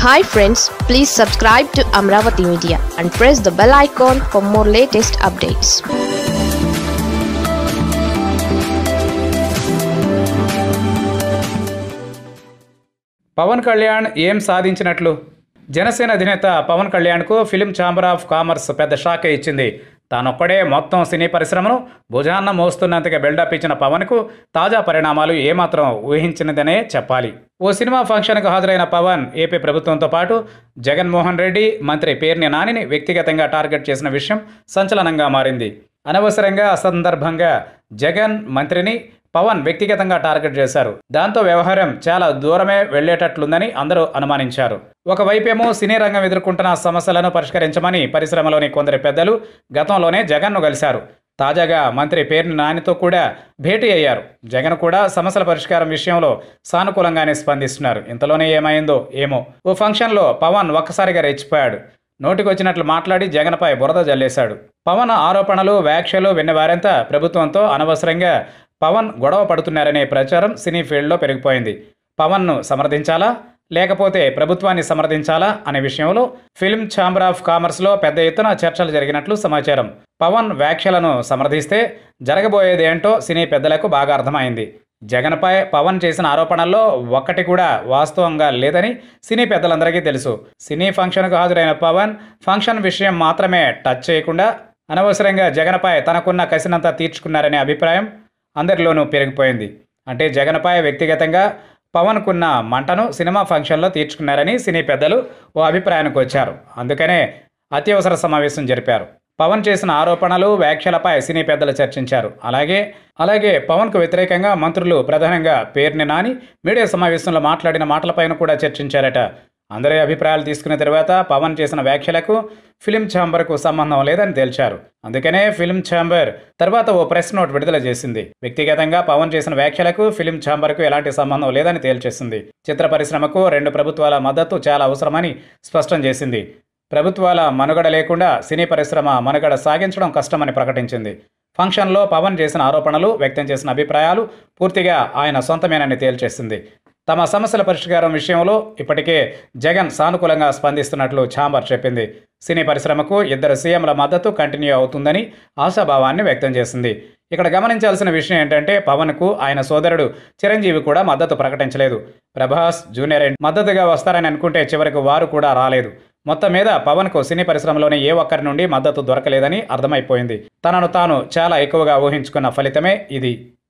hi friends please subscribe to Amaravati media and press the bell icon for more latest updates Pavan Kalyan ఏం సాధించినట్లు జనసేన అధినేత పవన్ కళ్యాణ్కు film chamber of commerce పెద్ద షాకే ఇచ్చింది తానొక్కడే మొత్తం సినీ పరిశ్రమను భుజాన్న మోస్తున్నంతగా బిల్డప్ ఇచ్చిన పవన్కు తాజా పరిణామాలు ఏమాత్రం ఊహించినదనే చెప్పాలి ఓ సినిమా ఫంక్షన్కు హాజరైన పవన్ ఏపీ ప్రభుత్వంతో పాటు జగన్మోహన్ రెడ్డి మంత్రి పేర్ని నానిని వ్యక్తిగతంగా టార్గెట్ చేసిన విషయం సంచలనంగా మారింది అనవసరంగా అసందర్భంగా జగన్ మంత్రిని పవన్ వ్యక్తిగతంగా టార్గెట్ చేశారు దాంతో వ్యవహారం చాలా దూరమే వెళ్లేటట్లుందని అందరూ అనుమానించారు ఒకవైపేమో సినీ రంగం ఎదుర్కొంటున్న సమస్యలను పరిష్కరించమని పరిశ్రమలోని కొందరు పెద్దలు గతంలోనే జగన్ను కలిశారు తాజాగా మంత్రి పేర్ని నానితో కూడా భేటీ అయ్యారు జగన్ కూడా సమస్యల పరిష్కారం విషయంలో సానుకూలంగానే స్పందిస్తున్నారు ఇంతలోనే ఏమైందో ఏమో ఓ ఫంక్షన్లో పవన్ ఒక్కసారిగా రెచ్చిపోయాడు నోటికొచ్చినట్లు మాట్లాడి జగన్పై బురద జల్లేశాడు పవన్ ఆరోపణలు వ్యాఖ్యలు విన్నవారంతా ప్రభుత్వంతో అనవసరంగా పవన్ గొడవ పడుతున్నారనే ప్రచారం సినీ ఫీల్డ్లో పెరిగిపోయింది పవన్ను సమర్థించాలా లేకపోతే ప్రభుత్వాన్ని సమర్థించాలా అనే విషయంలో ఫిల్మ్ ఛాంబర్ ఆఫ్ కామర్స్లో పెద్ద ఎత్తున చర్చలు జరిగినట్లు సమాచారం పవన్ వ్యాఖ్యలను సమర్థిస్తే జరగబోయేది ఏంటో సినీ పెద్దలకు బాగా అర్థమైంది జగన్పై పవన్ చేసిన ఆరోపణల్లో ఒక్కటి కూడా వాస్తవంగా లేదని సినీ పెద్దలందరికీ తెలుసు సినీ ఫంక్షన్కు హాజరైన పవన్ ఫంక్షన్ విషయం మాత్రమే టచ్ చేయకుండా అనవసరంగా జగన్పై తనకున్న కసినంతా తీర్చుకున్నారనే అభిప్రాయం అందరిలోనూ పెరిగిపోయింది అంటే జగన్పై వ్యక్తిగతంగా పవన్కున్న మంటను సినిమా ఫంక్షన్లో తీర్చుకున్నారని సినీ పెద్దలు ఓ అభిప్రాయానికి వచ్చారు అందుకనే అత్యవసర సమావేశం జరిపారు పవన్ చేసిన ఆరోపణలు వ్యాఖ్యలపై సినీ పెద్దలు చర్చించారు అలాగే అలాగే పవన్కు వ్యతిరేకంగా మంత్రులు ప్రధానంగా పేర్ని నాని మీడియా సమావేశంలో మాట్లాడిన మాటలపైన కూడా చర్చించారట అందరి అభిప్రాయాలు తీసుకున్న తర్వాత పవన్ చేసిన వ్యాఖ్యలకు ఫిలిం ఛాంబర్కు సంబంధం లేదని తేల్చారు అందుకనే ఫిలిం ఛాంబర్ తర్వాత ఓ ప్రెస్ నోట్ విడుదల చేసింది వ్యక్తిగతంగా పవన్ చేసిన వ్యాఖ్యలకు ఫిలిం ఛాంబర్కు ఎలాంటి సంబంధం లేదని తేల్చేసింది చిత్ర పరిశ్రమకు రెండు ప్రభుత్వాల మద్దతు చాలా అవసరమని స్పష్టం చేసింది ప్రభుత్వాల మనుగడ లేకుండా సినీ పరిశ్రమ మనుగడ సాగించడం కష్టమని ప్రకటించింది ఫంక్షన్లో పవన్ చేసిన ఆరోపణలు వ్యక్తం చేసిన అభిప్రాయాలు పూర్తిగా ఆయన సొంతమేనని తేల్చేసింది తమ సమస్యల పరిష్కారం విషయంలో ఇప్పటికే జగన్ సానుకూలంగా స్పందిస్తున్నట్లు ఛాంబర్ చెప్పింది సినీ పరిశ్రమకు ఇద్దరు సీఎంల మద్దతు కంటిన్యూ అవుతుందని ఆశాభావాన్ని వ్యక్తం చేసింది ఇక్కడ గమనించాల్సిన విషయం ఏంటంటే పవన్కు ఆయన సోదరుడు చిరంజీవి కూడా మద్దతు ప్రకటించలేదు ప్రభాస్ జూనియర్ ఎన్ మద్దతుగా వస్తారని అనుకుంటే చివరికి వారు కూడా రాలేదు మొత్తం మీద పవన్కు సినీ పరిశ్రమలోని ఏ ఒక్కరి నుండి మద్దతు దొరకలేదని అర్థమైపోయింది తనను తాను చాలా ఎక్కువగా ఊహించుకున్న ఫలితమే ఇది